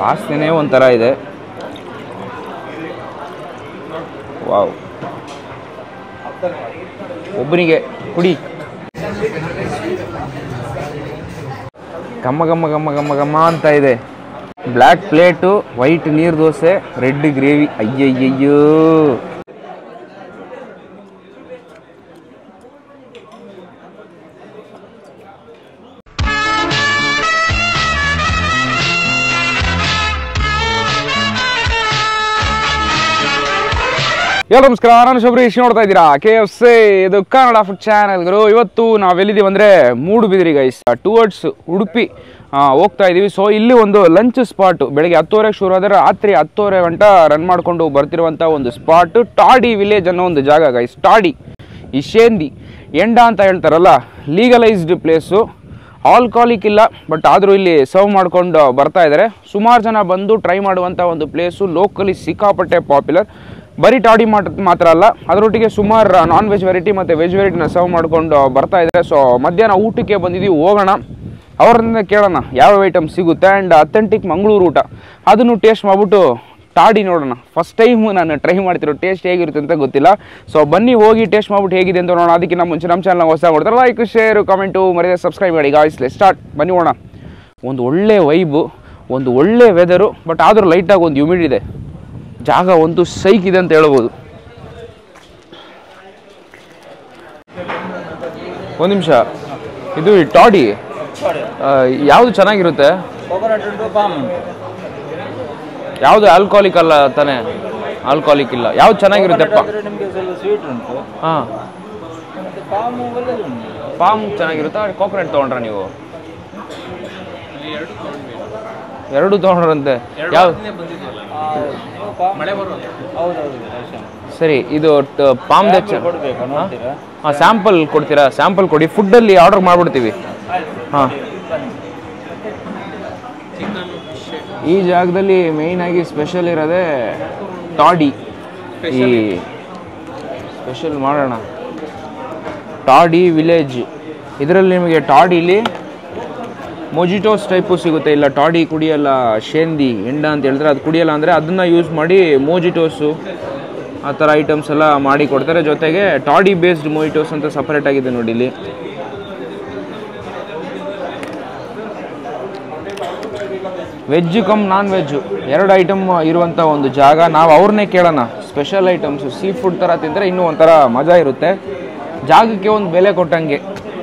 ವಾಸನೆ ಒಂಥರ ಇದೆ ವಾವ್ ಒಬ್ಬನಿಗೆ ಕುಡಿ ಘಮ್ಮ ಘಮ್ಮ ಘಮ್ಮ ಘಮ್ಮ ಘಮ್ಮ ಅಂತ ಇದೆ ಬ್ಲ್ಯಾಕ್ ಪ್ಲೇಟು ವೈಟ್ ನೀರು ದೋಸೆ ರೆಡ್ ಗ್ರೇವಿ ಅಯ್ಯಯ್ಯಯ್ಯೋ ಎಲ್ಲ ನಮಸ್ಕಾರ ನಾನು ಶಬರೀಶ್ ನೋಡ್ತಾ ಇದ್ದೀರಾ ಕೆ ಎಫ್ ಸಿ ಇದು ಕನ್ನಡ ಫುಡ್ ಚಾನೆಲ್ಗಳು ಇವತ್ತು ನಾವೆಲ್ಲಿದ್ದೀವಿ ಅಂದರೆ ಮೂಡುಬಿದಿರಿ ಗೈಸ್ ಟುವರ್ಡ್ಸ್ ಉಡುಪಿ ಆ, ಹೋಗ್ತಾ ಇದ್ದೀವಿ ಸೊ ಇಲ್ಲಿ ಒಂದು ಲಂಚ್ ಸ್ಪಾಟ್ ಬೆಳಗ್ಗೆ ಹತ್ತುವರೆಗೆ ಶುರು ಆದರೆ ರಾತ್ರಿ ಹತ್ತುವರೆ ಗಂಟ ರನ್ ಮಾಡಿಕೊಂಡು ಬರ್ತಿರುವಂಥ ಒಂದು ಸ್ಪಾಟ್ ಟಾಡಿ ವಿಲೇಜ್ ಅನ್ನೋ ಒಂದು ಜಾಗ ಗೈಸ್ ಟಾಡಿ ಈ ಶೇಂದಿ ಎಂಡ ಅಂತ ಹೇಳ್ತಾರಲ್ಲ ಲೀಗಲೈಸ್ಡ್ ಪ್ಲೇಸು ಆಲ್ಕಾಲಿಕ್ ಇಲ್ಲ ಬಟ್ ಆದರೂ ಇಲ್ಲಿ ಸರ್ವ್ ಮಾಡ್ಕೊಂಡು ಬರ್ತಾ ಇದ್ದಾರೆ ಸುಮಾರು ಜನ ಬಂದು ಟ್ರೈ ಮಾಡುವಂಥ ಒಂದು ಪ್ಲೇಸು ಲೋಕಲಿ ಸಿಕ್ಕಾಪಟ್ಟೆ ಪಾಪ್ಯುಲರ್ ಬರೀ ಟಾಡಿ ಮಾಟ್ ಮಾತ್ರ ಅಲ್ಲ ಅದರೊಟ್ಟಿಗೆ ಸುಮಾರು ನಾನ್ ವೆಜ್ ವೆರೈಟಿ ಮತ್ತು ವೆಜ್ ವೆರೈಟಿನ ಸರ್ವ್ ಮಾಡ್ಕೊಂಡು ಬರ್ತಾ ಇದ್ದಾರೆ ಸೊ ಮಧ್ಯಾಹ್ನ ಊಟಕ್ಕೆ ಬಂದಿದ್ದೀವಿ ಹೋಗೋಣ ಅವರಿಂದ ಕೇಳೋಣ ಯಾವ ಐಟಮ್ ಸಿಗುತ್ತೆ ಆ್ಯಂಡ್ ಅಥೆಂಟಿಕ್ ಮಂಗಳೂರು ಊಟ ಅದನ್ನು ಟೇಸ್ಟ್ ಮಾಡಿಬಿಟ್ಟು ಟಾಡಿ ನೋಡೋಣ ಫಸ್ಟ್ ಟೈಮ್ ನಾನು ಟ್ರೈ ಮಾಡ್ತಿರೋ ಟೇಸ್ಟ್ ಹೇಗಿರುತ್ತೆ ಅಂತ ಗೊತ್ತಿಲ್ಲ ಸೊ ಬನ್ನಿ ಹೋಗಿ ಟೇಸ್ಟ್ ಮಾಡ್ಬಿಟ್ಟು ಹೇಗಿದೆ ಅಂತ ನೋಡೋಣ ಅದಕ್ಕಿಂತ ಮುಂಚೆ ನಮ್ಮ ಚಾನಲ್ ಹೊಸ ಕೊಡ್ತಾರೆ ಲೈಕ್ ಶೇರ್ ಕಮೆಂಟು ಮರ್ಯಾದೆ ಸಬ್ಸ್ಕ್ರೈಬ್ ಮಾಡಿ ಗಾಯ್ಸ್ ಸ್ಟಾರ್ಟ್ ಬನ್ನಿ ನೋಡೋಣ ಒಂದು ಒಳ್ಳೆ ವೈಬು ಒಂದು ಒಳ್ಳೆ ವೆದರು ಬಟ್ ಆದರೂ ಲೈಟಾಗಿ ಒಂದು ಹ್ಯೂಮಿಡ್ ಇದೆ ಜಾಗ ಒಂದು ಸೈಕ್ ಇದೆ ಅಂತ ಹೇಳ್ಬೋದು ಒಂದು ನಿಮಿಷ ಇದು ಈ ಟಾಡಿ ಯಾವುದು ಚೆನ್ನಾಗಿರುತ್ತೆ ಕೋಕೋನಟ್ ಉಂಟು ಪಾಮ್ ಉಂಟು ಯಾವುದು ಆಲ್ಕೋಹಾಲಿಕ್ ಅಲ್ಲ ತಾನೇ ಆಲ್ಕೋಹಾಲಿಕ್ ಇಲ್ಲ ಯಾವ್ದು ಚೆನ್ನಾಗಿರುತ್ತೆಪ್ಪ ಆದರೆ ನಿಮಗೆ ಸ್ವಲ್ಪ ಸ್ವೀಟ್ ಉಂಟು ಹಾಂ ಮತ್ತು ಪಾಮು ಒಳ್ಳೆದು ಉಂಟು ಪಾಮ್ ಚೆನ್ನಾಗಿರುತ್ತಾ ಕೋಕೋನಟ್ ತೊಗೊಂಡ್ರ ನೀವು ಎರಡು ತೊಗೊಂಡ್ರಂತೆ ಯಾವ ಆ, ನೀವು ಪಾಮ್ ಹೌದೌದು ರೇಷನ್ ಸರಿ ಇದು ಪಾಮ್ ಕೊಡಬೇಕಾ ನೋಡ್ತೀರಾ ಹಾಂ ಸ್ಯಾಂಪಲ್ ಕೊಡ್ತೀರಾ ಸ್ಯಾಂಪಲ್ ಕೊಡಿ ಫುಡ್ಡಲ್ಲಿ ಆರ್ಡರ್ ಮಾಡ್ಬಿಡ್ತೀವಿ ಹಾಂ ಈ ಜಾಗದಲ್ಲಿ ಮೇಯ್ನ್ ಆಗಿ ಸ್ಪೆಷಲ್ ಇರೋದೇ ಟಾಡಿ ಈ ಸ್ಪೆಷಲ್ ಮಾಡೋಣ ಟಾಡಿ ವಿಲೇಜ್ ಇದರಲ್ಲಿ ನಿಮಗೆ ಟಾಡಿಲಿ ಮೊಜಿಟೋಸ್ ಟೈಪು ಸಿಗುತ್ತೆ ಇಲ್ಲ ಟಾಡಿ ಕುಡಿಯಲ್ಲ ಶೇಂದಿ ಎಂಡ ಅಂತ ಹೇಳ್ತಾರೆ ಅದು ಕುಡಿಯಲ್ಲ ಅಂದರೆ ಅದನ್ನು ಯೂಸ್ ಮಾಡಿ ಮೋಜಿಟೋಸು ಆ ಥರ ಐಟಮ್ಸ್ ಎಲ್ಲ ಮಾಡಿ ಕೊಡ್ತಾರೆ ಜೊತೆಗೆ ಟಾಡಿ ಬೇಸ್ಡ್ ಮೊಜಿಟೋಸ್ ಅಂತ ಸಪ್ರೇಟ್ ಆಗಿದೆ ನೋಡಿ ಇಲ್ಲಿ ವೆಜ್ ಕಮ್ ನಾನ್ ವೆಜ್ಜು ಎರಡು ಐಟಮ್ ಇರುವಂಥ ಒಂದು ಜಾಗ ನಾವು ಅವ್ರನ್ನೇ ಕೇಳೋಣ ಸ್ಪೆಷಲ್ ಐಟಮ್ಸು ಸೀ ಫುಡ್ ಥರ ತಿಂದರೆ ಇನ್ನೂ ಒಂಥರ ಮಜಾ ಇರುತ್ತೆ ಜಾಗಕ್ಕೆ ಒಂದು ಬೆಲೆ ಕೊಟ್ಟಂಗೆ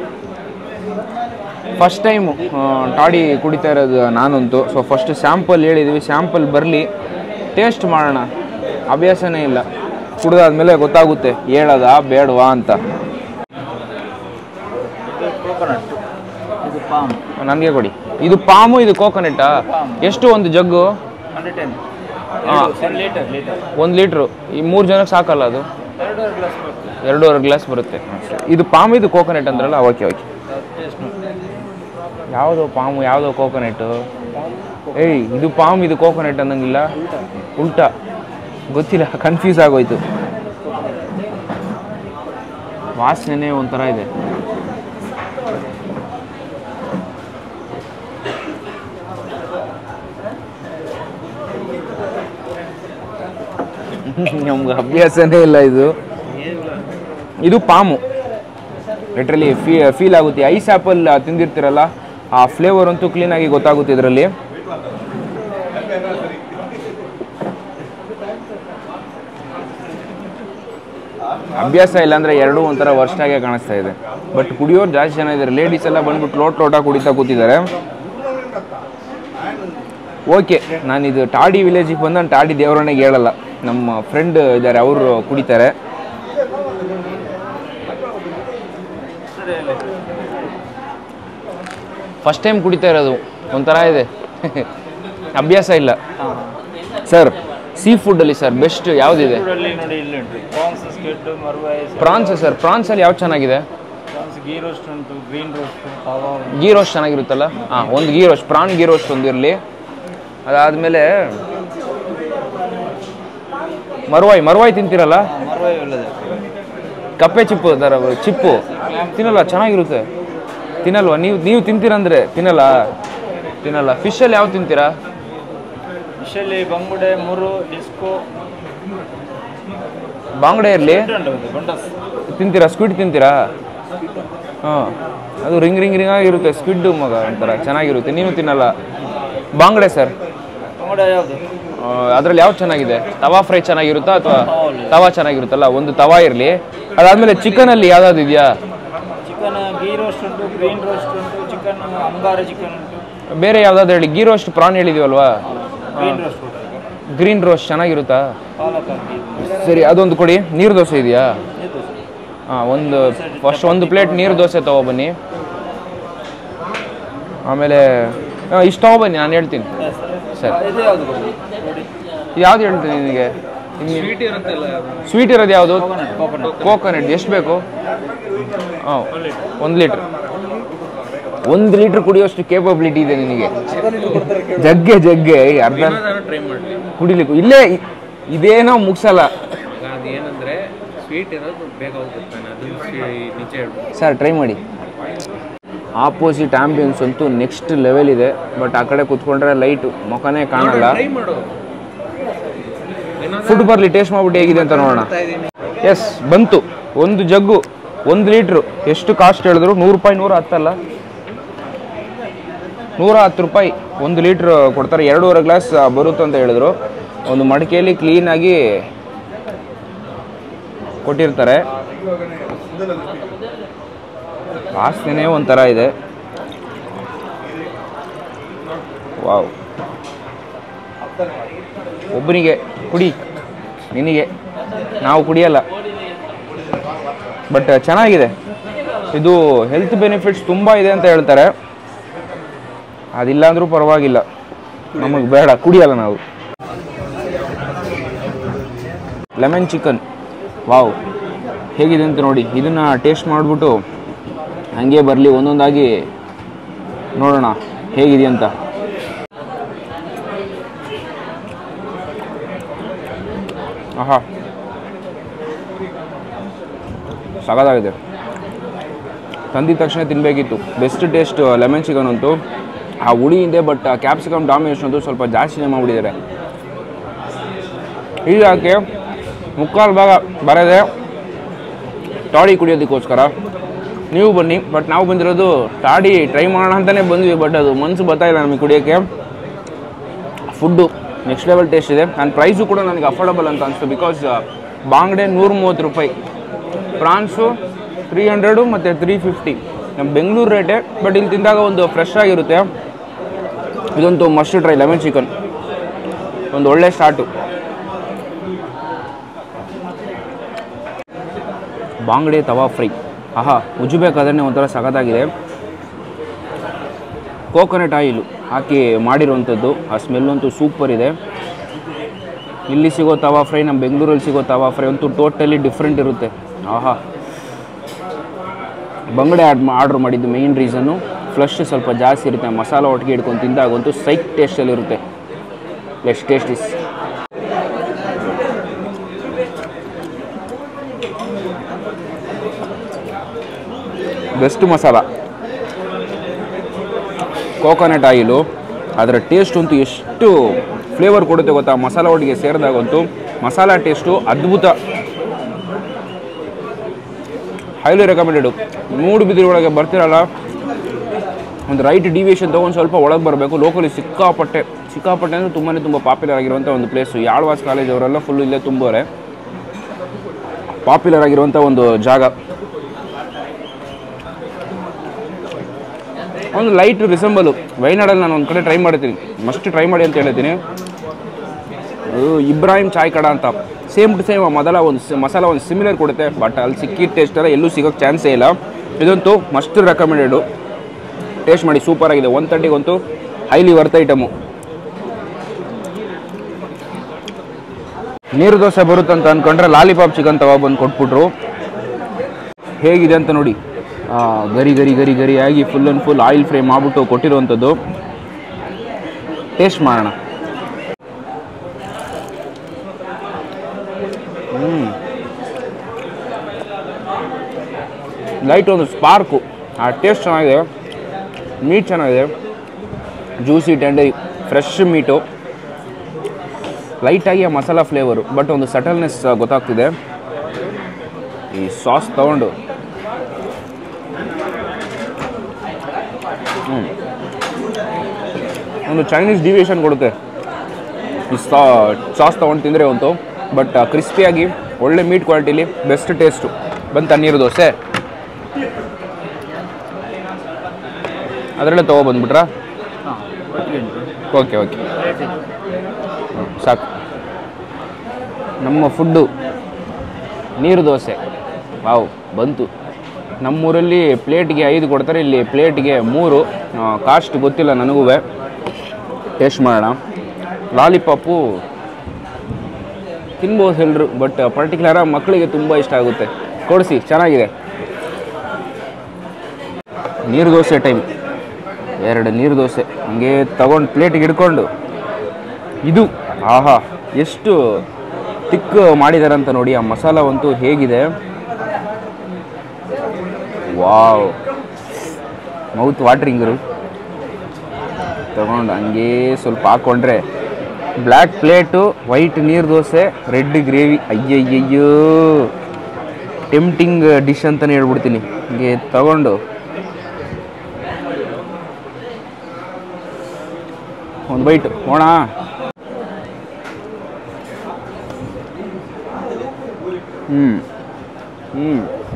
ಫಸ್ಟ್ ಟೈಮು ಟಾಡಿ ಕುಡಿತಾ ಇರೋದು ನಾನಂತೂ ಸೊ ಫಸ್ಟ್ ಸ್ಯಾಂಪಲ್ ಹೇಳಿದ್ವಿ ಸ್ಯಾಂಪಲ್ ಬರಲಿ ಟೇಸ್ಟ್ ಮಾಡೋಣ ಅಭ್ಯಾಸನೇ ಇಲ್ಲ ಕುಡ್ದಾದ್ಮೇಲೆ ಗೊತ್ತಾಗುತ್ತೆ ಹೇಳೋದಾ ಬೇಡವಾ ಅಂತ ಇದು ಕೋಕೋನಟ್ ಇದು ಪಾಮ್ ನನಗೆ ಕೊಡಿ ಇದು ಪಾಮು ಇದು ಕೋಕೋನಟ್ಟಾ ಎಷ್ಟು ಒಂದು ಜಗ್ಗು ಹಂಡ್ರೆಡ್ ಟೆನ್ ಹಾ. ಟೆನ್ ಲೀಟರ್ ಲೀಟರ್ ಒಂದು ಲೀಟ್ರು ಈ ಮೂರು ಜನಕ್ಕೆ ಸಾಕಲ್ಲ ಅದು ಎರಡೂವರೆ ಗ್ಲಾಸ್ ಬರ್ತದೆ ಎರಡೂವರೆ ಗ್ಲಾಸ್ ಬರುತ್ತೆ ಇದು ಪಾಮ್ ಇದು ಕೋಕೋನಟ್ ಅಂದ್ರಲ್ಲ ಓಕೆ ಓಕೆ ಟೇಸ್ಟ್ ನೋಡಿ ಯಾವುದೋ ಪಾಮು ಯಾವುದೋ ಕೋಕೋನಟ್ಟು ಏಯ್ ಇದು ಪಾಮ್ ಇದು ಕೋಕೋನಟ್ ಅನ್ನಂಗಿಲ್ಲ ಉಲ್ಟಾ ಗೊತ್ತಿಲ್ಲ ಕನ್ಫ್ಯೂಸ್ ಆಗೋಯ್ತು ವಾಸನೆ ಒಂಥರ ಇದೆ ನಮ್ಗೆ ಅಭ್ಯಾಸನೇ ಇಲ್ಲ ಇದು ಇದು ಪಾಮು ಲಿಟ್ರಲಿ ಫೀ ಫೀಲ್ ಆಗುತ್ತೆ ಐಸ್ ಆ್ಯಪಲ್ ತಿಂದಿರ್ತೀರಲ್ಲ ಆ ಫ್ಲೇವರ್ ಅಂತೂ ಕ್ಲೀನಾಗಿ ಗೊತ್ತಾಗುತ್ತೆ ಇದರಲ್ಲಿ ಅಭ್ಯಾಸ ಇಲ್ಲ ಅಂದರೆ ಎರಡೂ ಒಂಥರ ವರ್ಷಾಗೆ ಕಾಣಿಸ್ತಾ ಇದೆ ಬಟ್ ಕುಡಿಯೋರು ಜಾಸ್ತಿ ಜನ ಇದ್ದಾರೆ ಲೇಡೀಸ್ ಎಲ್ಲ ಬಂದ್ಬಿಟ್ಟು ಲೋಟ ಲೋಟ ಕುಡಿತಾ ಕೂತಿದ್ದಾರೆ ಓಕೆ ನಾನಿದು ಟಾಡಿ ವಿಲೇಜಿಗೆ ಬಂದು ನಾನು ಟಾಡಿ ದೇವರನ್ನೆಗೆ ಹೇಳಲ್ಲ ನಮ್ಮ ಫ್ರೆಂಡ್ ಇದ್ದಾರೆ ಅವರು ಕುಡಿತಾರೆ ಫಸ್ಟ್ ಟೈಮ್ ಕುಡಿತಾ ಇರೋದು ಒಂಥರ ಇದೆ ಅಭ್ಯಾಸ ಇಲ್ಲ ಸರ್ ಸೀ ಫುಡ್ಡಲ್ಲಿ ಸರ್ ಬೆಸ್ಟ್ ಯಾವುದಿದೆ ಫುಡಲ್ಲಿ ನೋಡಿ ಇಲ್ಲಿ ಉಂಟು ಪ್ರಾನ್ಸ್ ಸ್ಕೆಟ್ ಮರುವಾಯಿ ಪ್ರಾನ್ಸ್ ಸರ್ ಪ್ರಾನ್ಸಲ್ಲಿ ಯಾವ್ದು ಚೆನ್ನಾಗಿದೆ ಪ್ರಾನ್ಸ್ ಗೀ ರೋಸ್ಟ್ ಉಂಟು green roast tawa ghee roast ಚೆನ್ನಾಗಿರುತ್ತಲ್ಲ ಹಾಂ ಒಂದು ghee roast prawn ghee roast ಒಂದು ಇರಲಿ ಅದಾದಮೇಲೆ ಮರುವಾಯಿ ಮರುವಾಯಿ ತಿಂತೀರಲ್ಲ ಮರುವಾಯಿ ಒಳ್ಳೆದೆ ಕಪ್ಪೆ ಚಿಪ್ಪು ಥರ ಚಿಪ್ಪು ತಿನ್ನಲ್ಲ ಚೆನ್ನಾಗಿರುತ್ತೆ ತಿನ್ನಲ್ವಾ ನೀವು ನೀವು ತಿಂತೀರಂದ್ರೆ ತಿನ್ನಲ್ಲ ತಿನ್ನಲ್ಲ ಫಿಶಲ್ಲಿ ಯಾವ್ದು ತಿಂತೀರಾ ಫಿಶಲ್ಲಿ ಬಂಗುಡೆ ಮುರು ಡಿಸ್ಕೋ ಬಾಂಗ್ಡೆ ಇರಲಿ ಉಂಟು ಇದು ಬಂಡಸ್ ತಿಂತೀರಾ ಸ್ಕ್ವಿಡ್ ತಿಂತೀರಾ ಹಾಂ ಅದು ರಿಂಗ್ ರಿಂಗ್ ರಿಂಗ್ ಆಗಿರುತ್ತೆ ಸ್ಕ್ವಿಡ್ ಮಗ ಒಂಥರ ಚೆನ್ನಾಗಿರುತ್ತೆ ನೀನು ತಿನ್ನಲ್ಲ ಬಾಂಗ್ಡೆ ಸರ್ ಬಂಗುಡೆ ಯಾವುದು ಅದರಲ್ಲಿ ಯಾವ್ದು ಚೆನ್ನಾಗಿದೆ ತವಾ ಫ್ರೈ ಚೆನ್ನಾಗಿರುತ್ತಾ ಅಥವಾ ಹೌದು. ತವಾ ಚೆನ್ನಾಗಿರುತ್ತಲ್ಲ ಒಂದು ತವಾ ಇರಲಿ ಅದಾದಮೇಲೆ ಚಿಕನಲ್ಲಿ ಯಾವ್ದಾದ್ರು ಇದೆಯಾ ಚಿಕನ್ ಗೀ ರೋಸ್ಟ್ ಉಂಟು ಗ್ರೀನ್ ರೋಸ್ಟ್ ಉಂಟು ಚಿಕನ್ ಅಂಗಾರ ಚಿಕನ್ ಉಂಟು ಬೇರೆ ಯಾವ್ದಾದ್ರು ಹೇಳಿ ಗೀ ರೋಸ್ಟ್ ಪ್ರಾನ್ ಹೇಳಿದೀವಲ್ವಾ ಗ್ರೀನ್ ರೋಸ್ಟ್ ಉಂಟು ಗ್ರೀನ್ ರೋಸ್ಟ್ ಚೆನ್ನಾಗಿರುತ್ತಾ ಪಾಲಕ್ ಹಾಕಿ ಸರಿ ಅದೊಂದು ಕೊಡಿ ನೀರು ದೋಸೆ ಇದೆಯಾ ಇದು ಹಾಂ ಒಂದು ಫಸ್ಟ್ ಒಂದು ಪ್ಲೇಟ್ ನೀರು ದೋಸೆ ತಗೊಬನ್ನಿ ಆಮೇಲೆ ಆ, ಇಷ್ಟು ತಗೊಬನ್ನಿ ನಾನು ಹೇಳ್ತೀನಿ ಸರಿ ಇದು ಯಾವುದು ಕೊಡಿ ನೋಡಿ ಯಾವ್ದು ಹೇಳ್ತೀನಿ ನಿನಗೆ ಸ್ವೀಟ್ ಇರುತ್ತಲ್ಲ ಸ್ವೀಟ್ ಇರೋದು ಯಾವುದು ಕೋಕೋನಟ್ ಕೋಕೋನಟ್ ಕೋಕೋನಟ್ ಎಷ್ಟು ಬೇಕು ಹಾಂ ಒಂದು ಲೀಟ್ರ್ ಒಂದು ಲೀಟ್ರ್ ಕುಡಿಯೋಷ್ಟು ಕೇಪಬಿಲಿಟಿ ಇದೆ ನಿನಗೆ ಜಗ್ಗೆ ಜಗ್ಗೆ ಈ ಅರ್ಧ ಟ್ರೈ ಮಾಡಲಿ ಕುಡಿಲಿಕ್ಕೆ ಇಲ್ಲೇ ಇ- ಇದೇನೋ ಮುಗಿಸಲ್ಲ ಅದು ಏನಂದ್ರೆ ಸ್ವೀಟ್ ಇರೋದು ಬೇಗ ಹೋಗುತ್ತೆ ನಾನು ಅದು ನಿಜ ಹೇಳ್ಬೋದು ಸರ್ ಟ್ರೈ ಮಾಡಿ ಆಪೋಸಿಟ್ ಆಂಬಿಯನ್ಸ್ ಅಂತೂ ನೆಕ್ಸ್ಟ್ ಲೆವೆಲ್ ಇದೆ ಬಟ್ ಆ ಕಡೆ ಕುತ್ಕೊಂಡ್ರೆ ಲೈಟು ಮುಖನೇ ಕಾಣಲ್ಲ ಟ್ರೈ ಮಾಡು ಫುಡ್ ಬರಲಿ ಟೇಸ್ಟ್ ಮಾಡ್ಬಿಟ್ಟು ಹೇಗಿದೆ ಅಂತ ನೋಡೋಣ ಎಸ್ ಬಂತು ಒಂದು ಜಗ್ಗು ಒಂದು ಲೀಟ್ರು ಎಷ್ಟು ಕಾಸ್ಟ್ ಹೇಳಿದ್ರು ನೂರು ರೂಪಾಯಿ ನೂರ ಹತ್ತಲ್ಲ ನೂರ ಹತ್ತು ರೂಪಾಯಿ ಒಂದು ಲೀಟ್ರ್ ಕೊಡ್ತಾರೆ ಎರಡೂವರೆ ಗ್ಲಾಸ್ ಬರುತ್ತೆ ಅಂತ ಹೇಳಿದ್ರು ಒಂದು ಮಡಿಕೆಯಲ್ಲಿ ಕ್ಲೀನಾಗಿ ಕೊಟ್ಟಿರ್ತಾರೆ ವಾಸನೆ ಒಂಥರ ಇದೆ ವಾವ್ ಒಬ್ಬನಿಗೆ ಕುಡಿ ನಿನಗೆ ನಾವು ಕುಡಿಯಲ್ಲ ಬಟ್ ಚೆನ್ನಾಗಿದೆ ಇದು ಹೆಲ್ತ್ ಬೆನಿಫಿಟ್ಸ್ ತುಂಬ ಇದೆ ಅಂತ ಹೇಳ್ತಾರೆ ಅದಿಲ್ಲ ಅಂದ್ರೂ ಪರವಾಗಿಲ್ಲ ನಮಗೆ ಬೇಡ ಕುಡಿಯಲ್ಲ ನಾವು ಲೆಮನ್ ಚಿಕನ್ ವಾವ್ ಹೇಗಿದೆ ಅಂತ ನೋಡಿ ಇದನ್ನು ಟೇಸ್ಟ್ ಮಾಡಿಬಿಟ್ಟು ಹಾಗೆ ಬರಲಿ ಒಂದೊಂದಾಗಿ ನೋಡೋಣ ಹೇಗಿದೆ ಅಂತ ಆಹಾ ಸಗದಾಗಿದೆ ತಂದಿದ ತಕ್ಷಣ ತಿನ್ನಬೇಕಿತ್ತು ಬೆಸ್ಟ್ ಟೇಸ್ಟ್ ಲೆಮನ್ ಚಿಕನ್ ಅಂತೂ ಆ ಹುಳಿ ಇದೆ ಬಟ್ ಕ್ಯಾಪ್ಸಿಕಮ್ ಡಾಮಿನೇಷನ್ ಅಂತೂ ಸ್ವಲ್ಪ ಜಾಸ್ತಿನೇ ಮಾಡಿಬಿಟ್ಟಿದ್ದಾರೆ ಇದು ಯಾಕೆ ಮುಕ್ಕಾಲು ಭಾಗ ಬರದೆ ಟಾಡಿ ಕುಡಿಯೋದಕ್ಕೋಸ್ಕರ ನೀವು ಬನ್ನಿ ಬಟ್ ನಾವು ಬಂದಿರೋದು ಟಾಡಿ ಟ್ರೈ ಮಾಡೋಣ ಅಂತಲೇ ಬಂದ್ವಿ ಬಟ್ ಅದು ಮನಸ್ಸು ಬರ್ತಾ ಇಲ್ಲ ನಮಗೆ ಕುಡಿಯೋಕ್ಕೆ ಫುಡ್ಡು ನೆಕ್ಸ್ಟ್ ಲೆವೆಲ್ ಟೇಸ್ಟ್ ಇದೆ ಆ್ಯಂಡ್ ಪ್ರೈಸು ಕೂಡ ನನಗೆ ಅಫೋರ್ಡಬಲ್ ಅಂತ ಅನಿಸ್ತು ಬಿಕಾಸ್ ಬಾಂಗ್ಡೆ ನೂರ ಮೂವತ್ತು ರೂಪಾಯಿ ಪ್ರಾನ್ಸು ತ್ರೀ ಹಂಡ್ರೆಡು ಮತ್ತು ತ್ರೀ ಫಿಫ್ಟಿ ನಮ್ಮ ಬೆಂಗಳೂರು ರೇಟೇ ಬಟ್ ಇಲ್ಲಿ ತಿಂದಾಗ ಒಂದು ಫ್ರೆಶ್ ಆಗಿರುತ್ತೆ ಇದಂತೂ ಮಸ್ಟ್ ಟ್ರೈ ಲೆಮನ್ ಚಿಕನ್ ಒಂದು ಒಳ್ಳೆ ಸ್ಟಾರ್ಟು ಬಾಂಗ್ಡೆ ತವಾ ಫ್ರೈ ಆಹಾ ಉಜ್ಜಬೇಕಾದ್ರೆ ಒಂಥರ ಸಖತ್ತಾಗಿದೆ ಕೋಕೋನಟ್ ಆಯಿಲು ಹಾಕಿ ಮಾಡಿರುವಂಥದ್ದು ಆ ಸ್ಮೆಲ್ ಅಂತೂ ಸೂಪರ್ ಇದೆ ಇಲ್ಲಿ ಸಿಗೋ ತವಾ ಫ್ರೈ ನಮ್ಮ ಬೆಂಗಳೂರಲ್ಲಿ ಸಿಗೋ ತವಾ ಫ್ರೈ ಅಂತೂ ಟೋಟಲಿ ಡಿಫ್ರೆಂಟ್ ಇರುತ್ತೆ ಆಹಾ ಬಂಗಡೆ ಆಡ್ ಆರ್ಡ್ರ್ ಮಾಡಿದ್ದು ಮೇಯ್ನ್ ರೀಸನ್ನು ಫ್ಲಶ್ ಸ್ವಲ್ಪ ಜಾಸ್ತಿ ಇರುತ್ತೆ ಮಸಾಲ ಒಟ್ಟಿಗೆ ಹಿಡ್ಕೊಂಡು ತಿಂದಾಗಂತೂ ಸೈಕ್ ಟೇಸ್ಟಲ್ಲಿ ಇರುತ್ತೆ less taste is best masala coconut oil ಅದರ ಟೇಸ್ಟ್ ಅಂತೂ ಎಷ್ಟು ಫ್ಲೇವರ್ ಕೊಡುತ್ತೆ ಗೊತ್ತಾ ಮಸಾಲ ಒಟ್ಟಿಗೆ ಸೇರಿದಾಗಂತೂ ಮಸಾಲ ಟೇಸ್ಟು ಅದ್ಭುತ ಹೈಲಿ ರೆಕಮೆಂಡೆಡು ಮೂಡು ಬಿದಿರು ಒಳಗೆ ಬರ್ತಿರಲ್ಲ ಒಂದು ರೈಟ್ ಡಿವಿಯೇಷನ್ ತೊಗೊಂಡು ಸ್ವಲ್ಪ ಒಳಗೆ ಬರಬೇಕು ಲೋಕಲಿ ಸಿಕ್ಕಾಪಟ್ಟೆ ಸಿಕ್ಕಾಪಟ್ಟೆ ಅಂದರೆ ತುಂಬಾ ತುಂಬ ಪಾಪ್ಯುಲರ್ ಆಗಿರುವಂಥ ಒಂದು ಪ್ಲೇಸು ಯಾಳ್ವಾಸ್ ಕಾಲೇಜ್ ಅವರೆಲ್ಲ ಫುಲ್ಲು ಇಲ್ಲೇ ತುಂಬೋರೆ ಪಾಪ್ಯುಲರ್ ಆಗಿರುವಂಥ ಒಂದು ಜಾಗ ಒಂದು ಲೈಟ್ ರಿಸೆಂಬಲು ವೈನಾಡಲ್ಲಿ ನಾನು ಒಂದು ಕಡೆ ಟ್ರೈ ಮಾಡ್ತೀನಿ ಮಸ್ಟ್ ಟ್ರೈ ಮಾಡಿ ಅಂತ ಹೇಳ್ತೀನಿ ಅದು ಇಬ್ರಾಹಿಂ ಚಾಯ್ ಕಡ ಅಂತ ಸೇಮ್ ಟು ಸೇಮ್ ಮೊದಲ ಒಂದು ಸಿ- ಮಸಾಲ ಒಂದು ಸಿಮಿಲರ್ ಕೊಡುತ್ತೆ ಬಟ್ ಅಲ್ಲಿ ಸಿಕ್ಕಿದ ಟೇಸ್ಟ್ ಎಲ್ಲ ಎಲ್ಲೂ ಸಿಗೋಕ್ಕೆ ಚಾನ್ಸೇ ಇಲ್ಲ ಇದಂತೂ ಮಸ್ಟ್ ರೆಕಮೆಂಡೆಡು ಟೇಸ್ಟ್ ಮಾಡಿ ಸೂಪರ್ ಆಗಿದೆ ಒನ್ ತರ್ಟಿಗಂತೂ ಹೈಲಿ ವರ್ತ್ ಐಟಮು ನೀರು ದೋಸೆ ಬರುತ್ತಂತ ಅಂದ್ಕೊಂಡ್ರೆ ಲಾಲಿಪಾಪ್ ಚಿಕನ್ ತಗೋ ಬಂದು ಕೊಟ್ಬಿಟ್ರು ಹೇಗಿದೆ ಅಂತ ನೋಡಿ ಆ, ಗರಿ ಗರಿ ಗರಿ ಗರಿ ಆಗಿ full and full oil fry ಮಾಡಿಬಿಟ್ಟು ಕೊಟ್ಟಿರುವಂಥದ್ದು ಟೇಸ್ಟ್ ಮಾಡೋಣ ಲೈಟ್ ಒಂದು ಸ್ಪಾರ್ಕು ಆ ಟೇಸ್ಟ್ ಚೆನ್ನಾಗಿದೆ ಮೀಟ್ ಚೆನ್ನಾಗಿದೆ ಜ್ಯೂಸಿ ಟೆಂಡರಿ ಫ್ರೆಶ್ ಮೀಟು ಲೈಟಾಗಿ ಆ ಮಸಾಲ ಫ್ಲೇವರು ಬಟ್ ಒಂದು ಸಟಲ್ನೆಸ್ ಗೊತ್ತಾಗ್ತಿದೆ ಈ ಸಾಸ್ ತಗೊಂಡು ಹ್ಮ್. ಒಂದು ಚೈನೀಸ್ ಡಿವಿಯೇಷನ್ ಕೊಡುತ್ತೆ ಈ ಸಾ ಸಾಸ್ ತೊಗೊಂಡು ತಿಂದರೆ ಒಂದು ಬಟ್ ಕ್ರಿಸ್ಪಿಯಾಗಿ ಒಳ್ಳೆ ಮೀಟ್ ಕ್ವಾಲಿಟಿಲಿ ಬೆಸ್ಟ್ ಟೇಸ್ಟು ಬಂತ ನೀರು ದೋಸೆ ಅದರಲ್ಲೇ ತೊಗೊಬಂದ್ಬಿಟ್ರಾ ಹಾಂ ಒಟ್ಟಿಗೆ ಉಂಟು ಓಕೆ ಓಕೆ ಸಾಕು ನಮ್ಮ ಫುಡ್ಡು ನೀರು ದೋಸೆ ವಾವ್ ಬಂತು ನಮ್ಮೂರಲ್ಲಿ ಪ್ಲೇಟ್ಗೆ ಐದು ಕೊಡ್ತಾರೆ ಇಲ್ಲಿ ಪ್ಲೇಟ್ಗೆ ಮೂರು ಕಾಸ್ಟ್ ಗೊತ್ತಿಲ್ಲ ನನಗೂ ಟೇಸ್ಟ್ ಮಾಡೋಣ ಲಾಲಿಪಾಪು ತಿನ್ಬೋದು ಎಲ್ಲರೂ ಬಟ್ ಪರ್ಟಿಕ್ಯುಲರ ಮಕ್ಕಳಿಗೆ ತುಂಬ ಇಷ್ಟ ಆಗುತ್ತೆ ಕೊಡಿಸಿ ಚೆನ್ನಾಗಿದೆ ನೀರು ದೋಸೆ ಟೈಮ್ ಎರಡು ನೀರು ದೋಸೆ ಹಂಗೆ ತಗೊಂಡು ಪ್ಲೇಟಿಗೆ ಹಿಡ್ಕೊಂಡು ಇದು ಆಹಾ ಎಷ್ಟು ತಿಕ್ ಮಾಡಿದ್ದಾರೆ ಅಂತ ನೋಡಿ ಆ ಮಸಾಲವಂತೂ ಹೇಗಿದೆ ವಾವ್ ಮೌತ್ ವಾಟ್ರಿಂಗರು ತಗೊಂಡು ಹಂಗೇ ಸ್ವಲ್ಪ ಹಾಕ್ಕೊಂಡ್ರೆ ಬ್ಲ್ಯಾಕ್ ಪ್ಲೇಟು ವೈಟ್ ನೀರು ದೋಸೆ ರೆಡ್ ಗ್ರೇವಿ ಅಯ್ಯಯ್ಯಯ್ಯೋ ಟೆಂಪ್ಟಿಂಗ್ ಡಿಶ್ ಅಂತಲೇ ಹೇಳ್ಬಿಡ್ತೀನಿ ಹಂಗೆ ತಗೊಂಡು ಒಂದು ಬೈಟ್ ಹೋಣ ಹ್ಞೂ ಹ್ಞೂ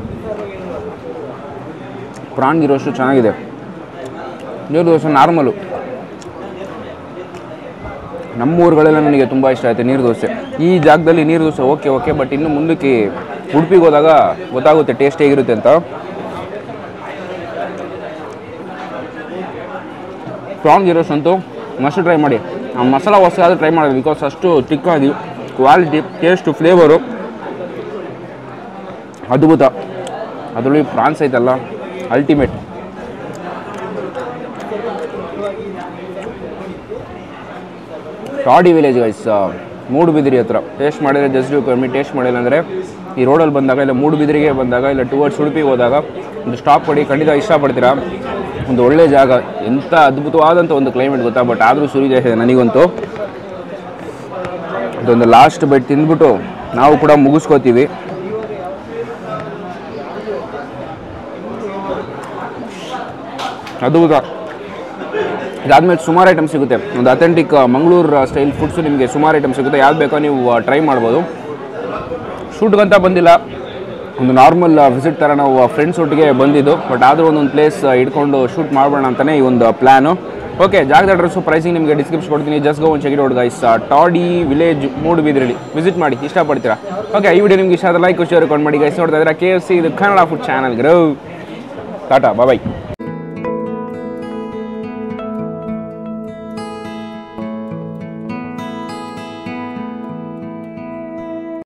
ಪ್ರಾನ್ ಇರೋಷ್ಟು ಚೆನ್ನಾಗಿದೆ ನೀರು ದೋಸೆ ನಾರ್ಮಲು ನಮ್ಮ ಊರುಗಳೆಲ್ಲ ನನಗೆ ತುಂಬ ಇಷ್ಟ ಆಯಿತು ನೀರು ದೋಸೆ ಈ ಜಾಗದಲ್ಲಿ ನೀರು ದೋಸೆ ಓಕೆ ಓಕೆ ಬಟ್ ಇನ್ನು ಮುಂದಕ್ಕೆ ಉಡುಪಿಗೆ ಹೋದಾಗ ಗೊತ್ತಾಗುತ್ತೆ ಟೇಸ್ಟ್ ಹೇಗಿರುತ್ತೆ ಅಂತ ಪ್ರಾನ್ ಗಿರೋಸ್ ಅಂತೂ ಮಸ್ಟ್ ಟ್ರೈ ಮಾಡಿ ಆ ಮಸಾಲ ಹೊಸ ಆದರೂ ಟ್ರೈ ಮಾಡಿ ಬಿಕಾಸ್ ಅಷ್ಟು ತಿಕ್ಕಾಗಿ ಕ್ವಾಲಿಟಿ ಟೇಸ್ಟು ಫ್ಲೇವರು ಅದ್ಭುತ ಅದರಲ್ಲಿ ಪ್ರಾನ್ಸ್ ಐತಲ್ಲ ultimate toddy village guys Moodbidri ಹತ್ರ ಟೇಸ್ಟ್ ಮಾಡಿದರೆ ಜಸ್ಟ್ ಕಮ್ಮಿ ಟೇಸ್ಟ್ ಮಾಡಿಲ್ಲ ಅಂದರೆ ಈ ರೋಡಲ್ಲಿ ಬಂದಾಗ ಇಲ್ಲ ಮೂಡುಬಿದಿರಿಗೆ ಬಂದಾಗ ಇಲ್ಲ ಟುವರ್ಡ್ಸ್ ಉಡುಪಿಗೆ ಹೋದಾಗ ಒಂದು ಸ್ಟಾಪ್ ಕೊಡಿ ಖಂಡಿತ ಇಷ್ಟಪಡ್ತೀರಾ ಒಂದು ಒಳ್ಳೆ ಜಾಗ ಎಂಥ ಅದ್ಭುತವಾದಂಥ ಒಂದು ಕ್ಲೈಮೇಟ್ ಗೊತ್ತಾ ಬಟ್ ಆದರೂ ಸುರಿದೆ ನನಗಂತೂ ಇದೊಂದು ಲಾಸ್ಟ್ ಬೈಟ್ ತಿಂದ್ಬಿಟ್ಟು ನಾವು ಕೂಡ ಮುಗಿಸ್ಕೋತೀವಿ ಅದ್ಭುತ ಇದಾದ್ಮೇಲೆ ಸುಮಾರು ಐಟಮ್ ಸಿಗುತ್ತೆ ಒಂದು ಅಥೆಂಟಿಕ್ ಮಂಗಳೂರು ಸ್ಟೈಲ್ ಫುಡ್ಸು ನಿಮಗೆ ಸುಮಾರು ಐಟಮ್ ಸಿಗುತ್ತೆ ಯಾವ್ದು ಬೇಕೋ ನೀವು ಟ್ರೈ ಮಾಡ್ಬೋದು ಶೂಟ್ಗಂತ ಬಂದಿಲ್ಲ ಒಂದು ನಾರ್ಮಲ್ ವಿಸಿಟ್ ಥರ ನಾವು ಫ್ರೆಂಡ್ಸ್ ಒಟ್ಟಿಗೆ ಬಂದಿದ್ದು ಬಟ್ ಆದರೂ ಒಂದೊಂದು ಪ್ಲೇಸ್ ಇಟ್ಕೊಂಡು ಶೂಟ್ ಮಾಡೋಣ ಅಂತಲೇ ಈ ಒಂದು ಪ್ಲ್ಯಾನು ಓಕೆ ಜಾಗದ ಅಡ್ರೆಸ್ಸು ಪ್ರೈಸಿಂಗ್ ನಿಮಗೆ ಡಿಸ್ಕ್ರಿಪ್ಷನ್ ಕೊಡ್ತೀನಿ ಜಸ್ಟ್ ಗೋ ಒಂದು check it guys toddy village ಮೂಡುಬಿದ್ರಲ್ಲಿ ವಿಸಿಟ್ ಮಾಡಿ ಇಷ್ಟಪಡ್ತೀರಾ ಓಕೆ ಈ ವಿಡಿಯೋ ನಿಮ್ಗೆ ಇಷ್ಟ ಆದ್ರೆ ಲೈಕ್ ಶೇರ್ ಕೊಂಡು ಮಾಡಿ ಗೈಸ್ ನೋಡ್ತಾ ಇದ್ದೀರಾ ಕೆ ಎಫ್ ಸಿ ಇದು Kannada food channel grow tata ಬಾಯ್